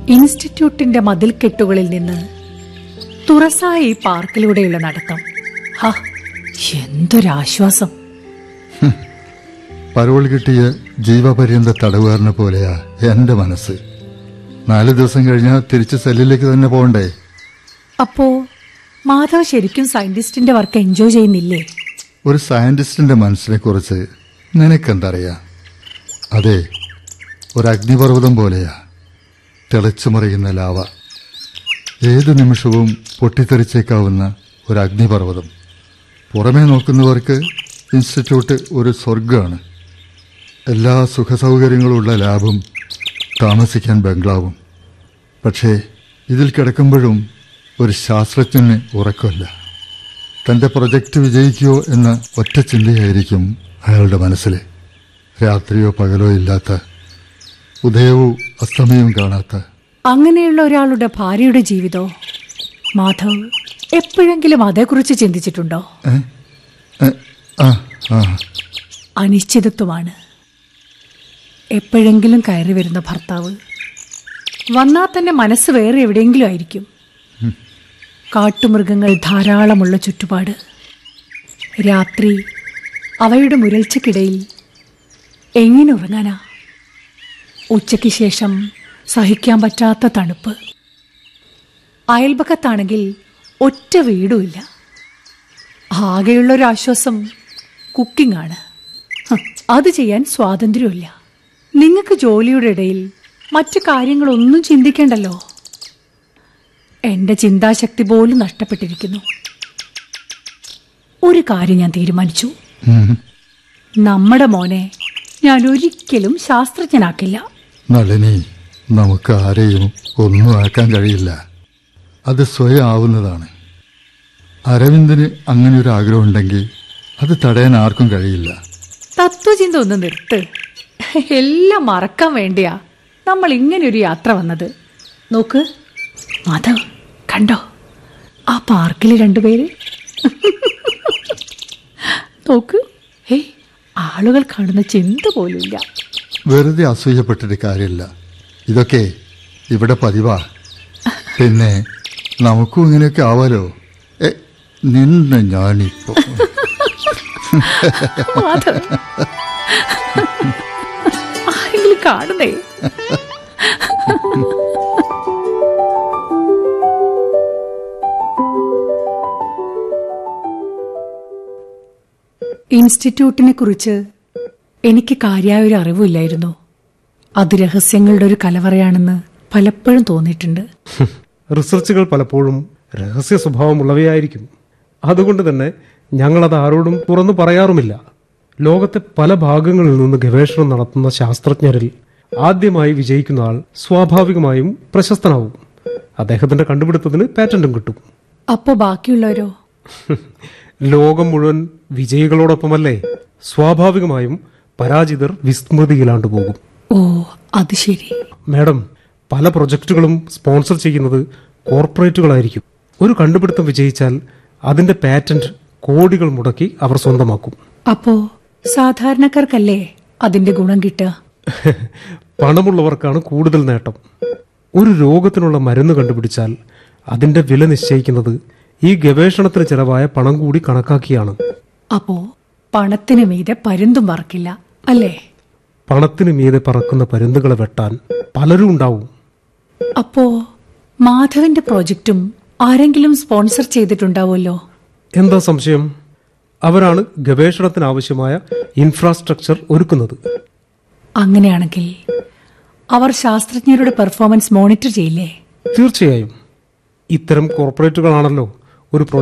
ഇൻസ്റ്റിറ്റ്യൂട്ടിന്റെ മതിൽക്കെട്ടുകളിൽ നിന്ന് തുറസായ ഈ പാർക്കിലൂടെയുള്ള നടത്തം ഹ എന്തൊരാശ്വാസം പരോൾ കിട്ടിയ ജീവപര്യന്ത തടവുകാരനെ പോലെയാ എന്റെ മനസ്സ് നാല് ദിവസം കഴിഞ്ഞാൽ തിരിച്ച് സെല്ലിലേക്ക് തന്നെ പോകണ്ടേ അപ്പോ മാധവ് ശരിക്കും സയന്റിസ്റ്റിന്റെ വർക്ക് എൻജോയ് ചെയ്യുന്നില്ലേ ഒരു സയന്റിസ്റ്റിന്റെ മനസ്സിനെ കുറിച്ച് നിനക്കെന്തറിയാം അതെ ഒരു അഗ്നിപർവ്വതം പോലെയാ തിളച്ചു മറിയുന്ന ലാവ ഏതു നിമിഷവും പൊട്ടിത്തെറിച്ചേക്കാവുന്ന ഒരു അഗ്നിപർവ്വതം പുറമേ നോക്കുന്നവർക്ക് ഇൻസ്റ്റിറ്റ്യൂട്ട് ഒരു സ്വർഗമാണ് എല്ലാ സുഖസൗകര്യങ്ങളുള്ള ലാബും താമസിക്കാൻ ബംഗ്ലാവും പക്ഷേ ഇതിൽ കിടക്കുമ്പോഴും ഒരു ശാസ്ത്രജ്ഞന് ഉറക്കമില്ല തന്റെ പ്രൊജക്റ്റ് വിജയിക്കുമോ എന്ന ഒറ്റ ചിന്തയായിരിക്കും അയാളുടെ മനസ്സിൽ രാത്രിയോ പകലോ ഇല്ലാത്ത ഉദയവും അസ്തമയവും കാണാത്ത അങ്ങനെയുള്ള ഒരാളുടെ ഭാര്യയുടെ ജീവിതോ മാധവ് എപ്പോഴെങ്കിലും അതേക്കുറിച്ച് ചിന്തിച്ചിട്ടുണ്ടോ ഏ? ഏ, ആ ആ അനിശ്ചിതത്വമാണ് എപ്പോഴെങ്കിലും കയറി വരുന്ന ഭർത്താവ് വന്നാൽ തന്നെ മനസ്സ് വേറെ എവിടെയെങ്കിലും ആയിരിക്കും കാട്ടുമൃഗങ്ങൾ ധാരാളമുള്ള ചുറ്റുപാട് രാത്രി അവയുടെ മുരൾച്ചക്കിടയിൽ എങ്ങനെ ഉറങ്ങാനാ ഉച്ചയ്ക്ക് ശേഷം സഹിക്കാൻ പറ്റാത്ത തണുപ്പ് അയൽപക്കത്താണെങ്കിൽ ഒറ്റ വീടുമില്ല ആകെയുള്ള ഒരു ആശ്വാസം കുക്കിംഗ് ആണ് ഹ്, അത് ചെയ്യാൻ സ്വാതന്ത്ര്യമില്ല നിങ്ങൾക്ക് ജോലിയുടെ ഇടയിൽ മറ്റു കാര്യങ്ങളൊന്നും ചിന്തിക്കേണ്ടല്ലോ എന്റെ ചിന്താശക്തി പോലും നഷ്ടപ്പെട്ടിരിക്കുന്നു ഒരു കാര്യം ഞാൻ തീരുമാനിച്ചു ഉം. നമ്മുടെ മോനെ ഞാൻ ഒരിക്കലും ശാസ്ത്രജ്ഞനാക്കില്ല നളിനി നമുക്ക് ആരെയും ഒന്നും ആക്കാൻ കഴിയില്ല അത് സ്വയം ആവുന്നതാണ് അരവിന്ദന് അങ്ങനെ ഒരു ആഗ്രഹം ഉണ്ടെങ്കിൽ അത് തടയാൻ ആർക്കും കഴിയില്ല തത്വചിന്ത ഒന്ന് നിർത്ത് എല്ലാം മറക്കാൻ വേണ്ടിയാ നമ്മൾ ഇങ്ങനെ ഒരു യാത്ര വന്നത് നോക്ക് മാധവ് കണ്ടോ ആ പാർക്കിൽ രണ്ടുപേര് നോക്ക് ഹേ ആളുകൾ കാണുന്ന ചിന്ത പോലുമില്ല വെറുതെ അസൂയപ്പെട്ടിട്ട് കാര്യമില്ല ഇതൊക്കെ ഇവിടെ പതിവാ പിന്നെ നമുക്കും ഇങ്ങനെയൊക്കെ ആവാലോ എ നിന്ന് ഞാനിപ്പോ മാധവ് ആരെങ്കിലും കാണുന്നേ ഇൻസ്റ്റിറ്റ്യൂട്ടിനെ കുറിച്ച് എനിക്ക് കാര്യമായ ഒരു അറിവില്ലായിരുന്നു അത് രഹസ്യങ്ങളുടെ ഒരു കലവറയാണെന്ന് പലപ്പോഴും തോന്നിയിട്ടുണ്ട് റിസർച്ചുകൾ പലപ്പോഴും രഹസ്യ സ്വഭാവമുള്ളവയായിരിക്കും അതുകൊണ്ട് തന്നെ ഞങ്ങളത് ആരോടും തുറന്നു പറയാറുമില്ല ലോകത്തെ പല ഭാഗങ്ങളിൽ നിന്ന് ഗവേഷണം നടത്തുന്ന ശാസ്ത്രജ്ഞരിൽ ആദ്യമായി വിജയിക്കുന്ന ആൾ സ്വാഭാവികമായും പ്രശസ്തനാവും അദ്ദേഹത്തിന്റെ കണ്ടുപിടുത്തത്തിന് പാറ്റന്റും കിട്ടും അപ്പോ ബാക്കിയുള്ളവരോ ലോകം മുഴുവൻ വിജയികളോടൊപ്പമല്ലേ സ്വാഭാവികമായും പരാജിതർ വിസ്മൃതിയിലാണ്ടു പോകും ഓ അത് ശരി മാഡം പല പ്രൊജക്ടുകളും സ്പോൺസർ ചെയ്യുന്നത് കോർപ്പറേറ്റുകളായിരിക്കും ഒരു കണ്ടുപിടുത്തം വിജയിച്ചാൽ അതിന്റെ പാറ്റന്റ് കോടികൾ മുടക്കി അവർ സ്വന്തമാക്കും അപ്പോ സാധാരണക്കാർക്കല്ലേ അതിന്റെ ഗുണം കിട്ടുക പണമുള്ളവർക്കാണ് കൂടുതൽ നേട്ടം ഒരു രോഗത്തിനുള്ള മരുന്ന് കണ്ടുപിടിച്ചാൽ അതിന്റെ വില നിശ്ചയിക്കുന്നത് ഈ ഗവേഷണത്തിന് ചെലവായ പണം കൂടി കണക്കാക്കിയാണ് അപ്പോ പണത്തിന് മീതെ പരുന്തും പറക്കില്ല അല്ലേ പണത്തിന് മീതെ പറക്കുന്ന പരുന്തുകളെ വെട്ടാൻ പലരും ഉണ്ടാവും അപ്പോ മാധവന്റെ പ്രോജക്റ്റും ആരെങ്കിലും സ്പോൺസർ ചെയ്തിട്ടുണ്ടാവുമല്ലോ എന്താ സംശയം അവരാണ് ഗവേഷണത്തിന് ആവശ്യമായ ഇൻഫ്രാസ്ട്രക്ചർ ഒരുക്കുന്നത് അങ്ങനെയാണെങ്കിൽ അവർ ശാസ്ത്രജ്ഞരുടെ പെർഫോമൻസ് മോണിറ്റർ ചെയ്യില്ലേ തീർച്ചയായും ഇത്തരം കോർപ്പറേറ്റുകളാണല്ലോ ഒരു